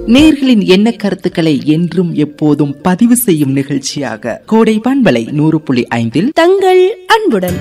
நேர்களின் எண்ண கருத்துக்களை என்றும் எப்போதும் பதிவு செய்யும் நிகழ்ச்சியாக கோடை பண்பலை நூறு புள்ளி ஐந்தில் தங்கள் அன்புடன்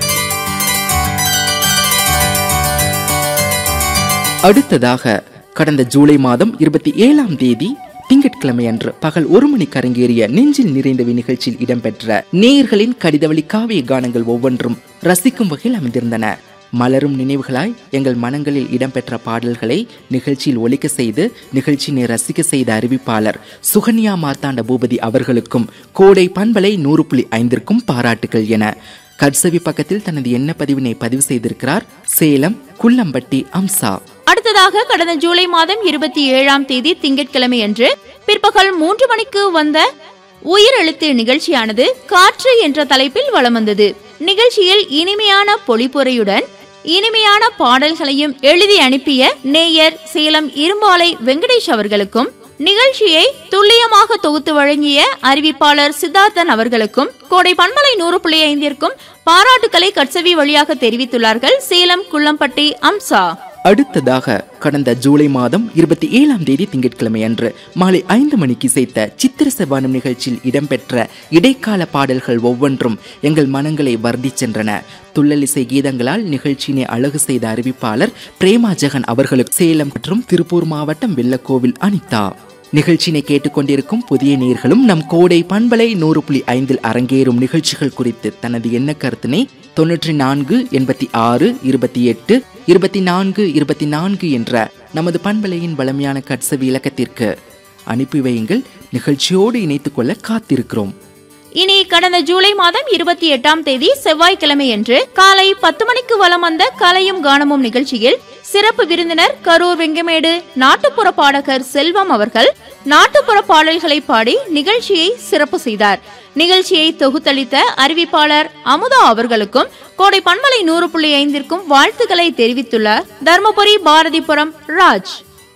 அடுத்ததாக கடந்த ஜூலை மாதம் இருபத்தி ஏழாம் தேதி திங்கட்கிழமை அன்று பகல் ஒரு மணிக்கு அரங்கேறிய நெஞ்சில் நிறைந்தவை நிகழ்ச்சியில் இடம்பெற்ற நேயர்களின் கடிதவழி காவிய கானங்கள் ஒவ்வொன்றும் ரசிக்கும் வகையில் அமைந்திருந்தன மலரும் நினைவுகளாய் எங்கள் மனங்களில் இடம்பெற்ற பாடல்களை நிகழ்ச்சியில் ஒலிக்க செய்து நிகழ்ச்சியினை ரசிக்க செய்த அறிவிப்பாளர் சுகன்யா மார்த்தாண்ட பூபதி அவர்களுக்கும் கோடை பண்பலை நூறு புள்ளி ஐந்திற்கும் பாராட்டுகள் என கட்சவி பக்கத்தில் தனது எண்ண பதிவினை பதிவு செய்திருக்கிறார் சேலம் குள்ளம்பட்டி அம்சா அடுத்ததாக கடந்த ஜூலை மாதம் இருபத்தி ஏழாம் தேதி திங்கட்கிழமை அன்று பிற்பகல் மூன்று மணிக்கு வந்த உயிரெழுத்து நிகழ்ச்சியானது காற்று என்ற தலைப்பில் வலம் வந்தது நிகழ்ச்சியில் இனிமையான பொழிப்புரையுடன் இனிமையான பாடல்களையும் எழுதி அனுப்பிய நேயர் சேலம் இரும்பாலை வெங்கடேஷ் அவர்களுக்கும் நிகழ்ச்சியை துல்லியமாக தொகுத்து வழங்கிய அறிவிப்பாளர் சித்தார்த்தன் அவர்களுக்கும் கோடை பண்பலை நூறு புள்ளி ஐந்திற்கும் பாராட்டுக்களை கட்சவி வழியாக தெரிவித்துள்ளார்கள் சேலம் குள்ளம்பட்டி அம்சா அடுத்ததாக கடந்த ஜூலை மாதம் இருபத்தி ஏழாம் தேதி திங்கட்கிழமை அன்று மாலை ஐந்து மணிக்கு இசைத்த சித்திர செவ்வானம் நிகழ்ச்சியில் இடம்பெற்ற இடைக்கால பாடல்கள் ஒவ்வொன்றும் எங்கள் மனங்களை வருடி சென்றன துள்ளலிசை கீதங்களால் நிகழ்ச்சியினை அழகு செய்த அறிவிப்பாளர் பிரேமா ஜெகன் அவர்களுக்கு சேலம் மற்றும் திருப்பூர் மாவட்டம் வெள்ளக்கோவில் அனிதா நிகழ்ச்சியினை கேட்டுக்கொண்டிருக்கும் புதிய நேர்களும் நம் கோடை பண்பலை நூறு புள்ளி ஐந்தில் அரங்கேறும் நிகழ்ச்சிகள் குறித்து தனது எண்ண கருத்தினை தொன்னூற்றி நான்கு எண்பத்தி ஆறு இருபத்தி எட்டு இருபத்தி நான்கு இருபத்தி நான்கு என்ற நமது பண்பலையின் வளமையான கட்சவி இலக்கத்திற்கு அனுப்பி வையுங்கள் நிகழ்ச்சியோடு இணைத்துக் கொள்ள காத்திருக்கிறோம் இனி கடந்த ஜூலை மாதம் இருபத்தி எட்டாம் தேதி செவ்வாய்க்கிழமை அன்று காலை பத்து மணிக்கு வலம் வந்த கலையும் கானமும் நிகழ்ச்சியில் சிறப்பு விருந்தினர் கரூர் வெங்கமேடு நாட்டுப்புற பாடகர் செல்வம் அவர்கள் நாட்டுப்புற பாடல்களை பாடி நிகழ்ச்சியை சிறப்பு செய்தார் நிகழ்ச்சியை தொகுத்தளித்த அறிவிப்பாளர் அமுதா அவர்களுக்கும் கோடை பண்பலை நூறு புள்ளி ஐந்திற்கும் வாழ்த்துக்களை தெரிவித்துள்ளார் தர்மபுரி பாரதிபுரம் ராஜ்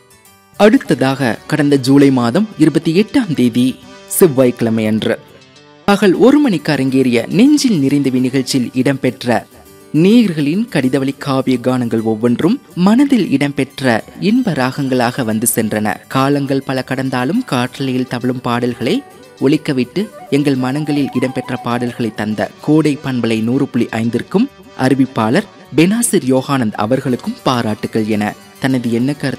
அடுத்ததாக கடந்த ஜூலை மாதம் இருபத்தி எட்டாம் தேதி செவ்வாய்க்கிழமை அன்று பகல் ஒரு மணிக்கு அரங்கேறிய நெஞ்சில் நிறைந்தவி நிகழ்ச்சியில் இடம்பெற்ற நேயர்களின் கடிதவழி காவிய கானங்கள் ஒவ்வொன்றும் மனதில் இடம்பெற்ற இன்ப ராகங்களாக வந்து சென்றன காலங்கள் பல கடந்தாலும் காற்றலையில் தவழும் பாடல்களை ஒலிக்கவிட்டு எங்கள் மனங்களில் இடம்பெற்ற பாடல்களை தந்த கோடை பண்பலை நூறு புள்ளி ஐந்திற்கும் அறிவிப்பாளர் பெனாசிர் யோகானந்த் அவர்களுக்கும் பாராட்டுகள் என தனது எண்ண கருத்தை